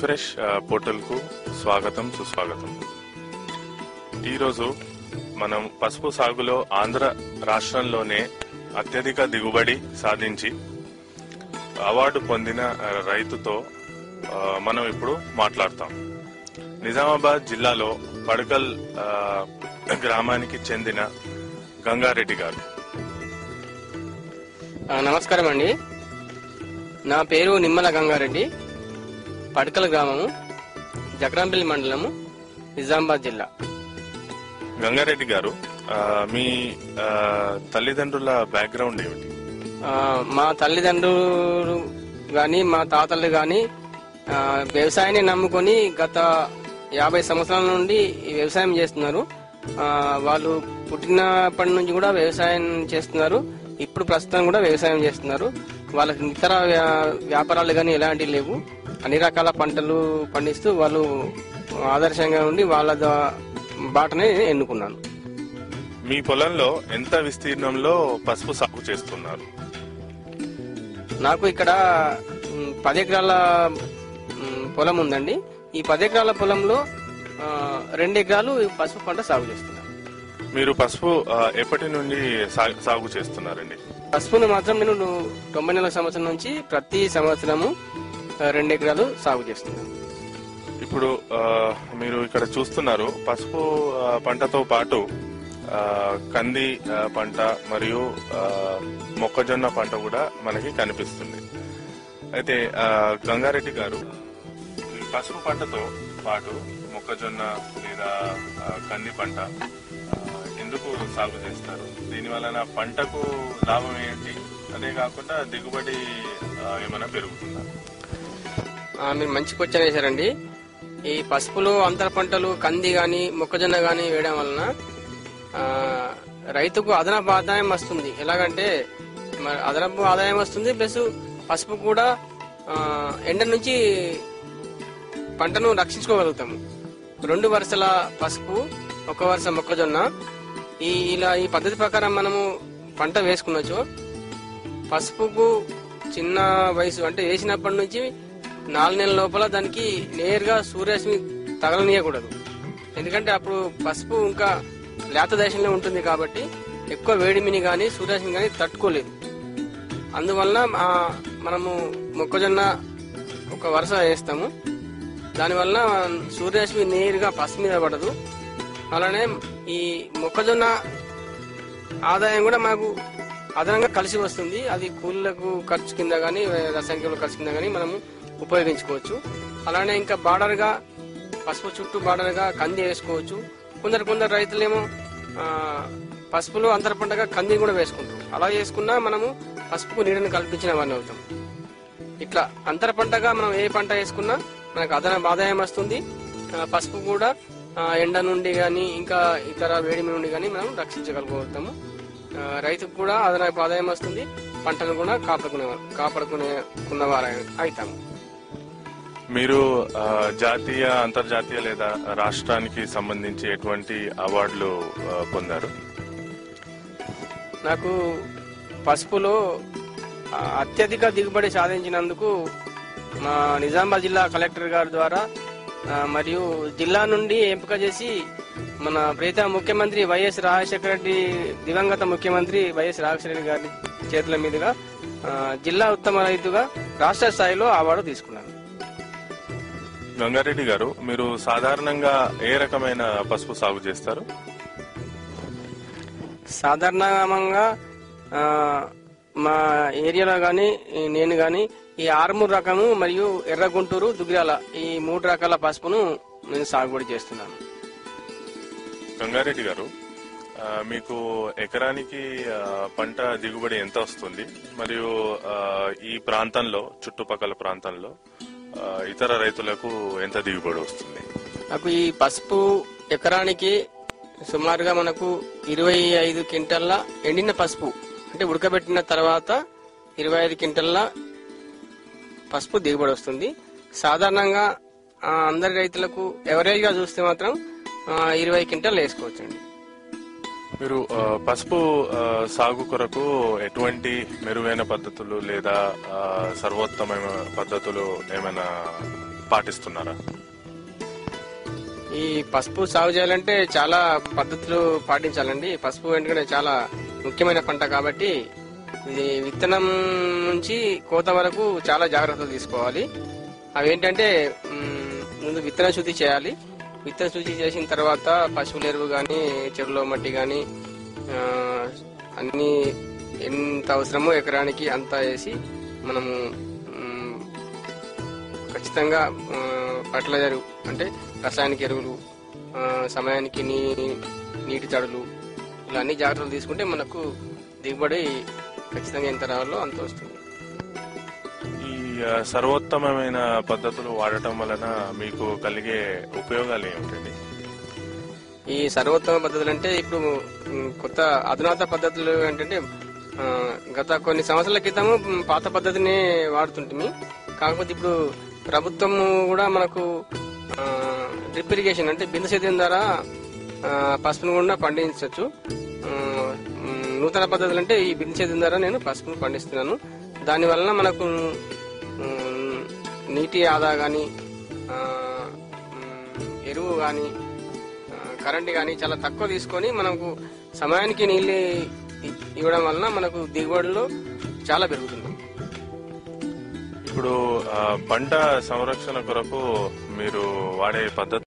fresh పోర్టల్కు స్వాగతం సుస్వాగతం ఈరోజు మనం పసుపు సాగులో ఆంధ్ర రాష్ట్రంలోనే అత్యధిక దిగుబడి సాధించి అవార్డు పొందిన ఆ, రైతుతో ఆ, మనం ఇప్పుడు మాట్లాడతాం నిజామాబాద్ జిల్లాలో పడకల్ ఆ, గ్రామానికి చెందిన గంగారెడ్డి గారు ఆ, నమస్కారం అండి నా పేరు నిమ్మల గంగారెడ్డి పడకల గ్రామము జకరాంపల్లి మండలము నిజామాబాద్ జిల్లా గంగారెడ్డి గారు ఆ, మీ ఆ, తల్లిదండ్రుల బ్యాక్గ్రౌండ్ ఏమిటి ఆ, మా తల్లిదండ్రులు గాని మా తాతలు గాని ఆ, వ్యవసాయాన్ని నమ్ముకొని గత యాభై సంవత్సరాల నుండి ఈ వ్యవసాయం చేస్తున్నారు ఆ, వాళ్ళు పుట్టినప్పటి నుంచి కూడా వ్యవసాయం చేస్తున్నారు ఇప్పుడు ప్రస్తుతం కూడా వ్యవసాయం చేస్తున్నారు వాళ్ళకి ఇతర వ్యా- వ్యాపారాలు కానీ ఎలాంటివి లేవు అన్ని రకాల పంటలు పండిస్తూ వాళ్ళు ఆదర్శంగా ఉండి వాళ్ళ దా- బాటనే ఎన్నుకున్నాను మీ పొలంలో ఎంత విస్తీర్ణంలో పసుపు సాగు చేస్తున్నారు నాకు ఇక్కడ మ్, పది ఎకరాల మ్, పొలం ఉందండి ఈ పది ఎకరాల పొలంలో ఆ, రెండు ఎకరాలు పసుపు పంట సాగు చేస్తున్నాను మీరు పసుపు ఆ, ఎప్పటి నుండి సా- సాగు చేస్తున్నారండి పసుపును మాత్రం నేను తొంభై నెలల సంవత్సరం నుంచి ప్రతి సంవత్సరము ఆ, రెండు ఎకరాలు సాగు చేస్తున్నాను ఇప్పుడు ఆ, మీరు ఇక్కడ చూస్తున్నారు పసుపు ఆ, పంటతో పాటు ఆ, కంది ఆ, పంట మరియు ఆ, మొక్కజొన్న పంట కూడా మనకి కనిపిస్తుంది అయితే ఆ, గంగారెడ్డి గారు ఈ పసుపు పంటతో పాటు మొక్కజొన్న లేదా ఆ, కంది పంట ఆ, ఎందుకు సాగు చేస్తారు దీని వలన పంటకు లాభం ఏంటి అదే కాకుండా దిగుబడి ఆ, ఏమైనా పెరుగుతుందా ఆ, మీరు మంచి క్వశ్చన్ వేశారండి ఈ పసుపులో అంతర పంటలు కంది గాని మొక్కజొన్న గాని వేయడం వలన ఆ, రైతుకు అదనపు ఆదాయం వస్తుంది ఎలాగంటే మరి అదనపు ఆదాయం వస్తుంది ప్లస్ పసుపు కూడా ఆ, ఎండ నుంచి పంటను రక్షించుకోగలుగుతాము రెండు వరుసల పసుపు ఒక వరుస మొక్కజొన్న ఈ ఇలా ఈ పద్ధతి ప్రకారం మనము పంట వేసుకున్నచో పసుపుకు చిన్న వయసు అంటే వేసినప్పటి నుంచి నాలుగు నెలల లోపల దానికి నేరుగా సూర్యరశ్మి తగలనీయకూడదు ఎందుకంటే అప్పుడు పసుపు ఇంకా లేత దశలో ఉంటుంది కాబట్టి ఎక్కువ వేడిమిని కానీ సూర్యరశ్మిని కానీ తట్టుకోలేదు అందువలన ఆ మనము మొక్కజొన్న ఒక వరుస వేస్తాము దానివల్ల సూర్యరశ్మి నేరుగా పసుపు మీద పడదు అలానే ఈ మొక్కజొన్న ఆదాయం కూడా మాకు అదనంగా కలిసి వస్తుంది అది కూలీలకు ఖర్చు కింద కానీ రసాయనికుల ఖర్చు కింద కానీ మనము ఉపయోగించుకోవచ్చు అలానే ఇంకా బార్డర్గా పసుపు చుట్టూ బార్డర్గా కంది వేసుకోవచ్చు కొందరు కొందరు రైతులేమో ఆ, పసుపులో అంతర పంటగా కంది కూడా వేసుకుంటారు అలా చేసుకున్నా మనము పసుపుకు నీడని కల్పించిన వాడిని అవుతాం ఇట్లా అంతర పంటగా మనం ఏ పంట వేసుకున్నా మనకు అదనపు ఆదాయం వస్తుంది ఆ, పసుపు కూడా ఆ, ఎండ నుండి కానీ ఇంకా ఇతర వేడిమి నుండి కానీ మనం రక్షించగలుగుతాము ఆ, రైతుకు కూడా అదనపు ఆదాయం వస్తుంది పంటను కూడా కాపాడుకునే కాపాడుకునే వారు అవుతాము మీరు ఆ, జాతీయ అంతర్జాతీయ లేదా రాష్ట్రానికి సంబంధించి ఎటువంటి అవార్డులు ఆ, పొందారు నాకు పసుపులో ఆ, అత్యధిక దిగుబడి సాధించినందుకు మా నిజామాబాద్ జిల్లా కలెక్టర్ గారి ద్వారా ఆ, మరియు జిల్లా నుండి ఎంపిక చేసి మన ప్రీత ముఖ్యమంత్రి వైఎస్ రాజశేఖర రెడ్డి దివంగత ముఖ్యమంత్రి వైఎస్ రాజశేఖర రెడ్డి గారి చేతుల మీదుగా ఆ, జిల్లా ఉత్తమ రైతుగా రాష్ట్ర స్థాయిలో అవార్డు తీసుకున్నాను గంగారెడ్డి గారు మీరు సాధారణంగా ఏ రకమైన పసుపు సాగు చేస్తారు సాధారణంగా ఆ, మా ఏరియాలో గాని ఈ నేను గాని ఈ ఆరుమూరు రకము మరియు ఎర్ర గుంటూరు దుగ్గిరాల ఈ మూడు రకాల పసుపును నేను సాగుబడి చేస్తున్నాను గంగారెడ్డి గారు ఆ, మీకు ఎకరానికి ఆ, పంట దిగుబడి ఎంత వస్తుంది మరియు ఆ, ఈ ప్రాంతంలో చుట్టుపక్కల ప్రాంతంలో ఆ, ఇతర రైతులకు ఎంత దిగుబడి వస్తుంది నాకు ఈ పసుపు ఎకరానికి సుమారుగా మనకు ఇరవై ఐదు క్వింటల్ల ఎండిన పసుపు అంటే ఉడకబెట్టిన తర్వాత ఇరవై ఐదు క్వింటల్ల పసుపు దిగుబడి వస్తుంది సాధారణంగా ఆ, అందరి రైతులకు ఎవరేజ్ గా చూస్తే మాత్రం ఆ, ఇరవై క్వింటల్ వేసుకోవచ్చండి మీరు ఆ, పసుపు ఆ, సాగు కొరకు ఎటువంటి మెరుగైన పద్ధతులు లేదా ఆ, సర్వోత్తమైన పద్ధతులు ఏమైనా పాటిస్తున్నారా ఈ పసుపు సాగు చేయాలంటే చాలా పద్ధతులు పాటించాలండి పసుపు ఎందుకంటే చాలా ముఖ్యమైన పంట కాబట్టి ఇది విత్తనం నుంచి కోత వరకు చాలా జాగ్రత్తలు తీసుకోవాలి అవి ఏంటంటే మ్, ముందు విత్తన శుద్ధి చేయాలి విత్తన శుద్ధి చేసిన తర్వాత పశువుల ఎరువు కానీ చెరువులో మట్టి కానీ అన్ని ఎంత అవసరమో ఎకరానికి అంత వేసి మనము మ్, ఖచ్చితంగా ఆ, ఫర్టిలైజర్ అంటే రసాయనిక ఎరువులు ఆ, సమయానికి నీ నీటి తడులు ఇలా అన్ని జాగ్రత్తలు తీసుకుంటే మనకు దిగుబడి ఖచ్చితంగా ఎంత రావాలో అంత వస్తుంది ఈ ఆ, సర్వోత్తమమైన పద్ధతులు వాడటం వలన మీకు కలిగే ఉపయోగాలు ఏమిటండి ఈ సర్వోత్తమ పద్ధతులు అంటే ఇప్పుడు మ్, కొత్త అధునాత పద్ధతులు ఏంటంటే ఆ, గత కొన్ని సంవత్సరాల క్రితము మ్, పాత పద్ధతిని వాడుతుంటిమి కాకపోతే ఇప్పుడు ప్రభుత్వం కూడా మనకు డ్రిప్ ఇరిగేషన్ అంటే బిందు సేద్యం ద్వారా ఆ, పసుపును కూడా పండించవచ్చు ఆ, మ్, నూతన పద్ధతులు అంటే ఈ బిందు సేద్యం ద్వారా నేను పసుపును పండిస్తున్నాను దాని వలన మనకు మ్, నీటి ఆదా కానీ ఎరువు కానీ ఆ, కరెంట్ కానీ చాలా తక్కువ తీసుకొని మనకు సమయానికి నీళ్ళు ఇ- ఇవ్వడం వలన మనకు దిగుబడులు చాలా పెరుగుతుంది ఇప్పుడు ఆ, పంట సంరక్షణ కొరకు మీరు వాడే పద్ధతులు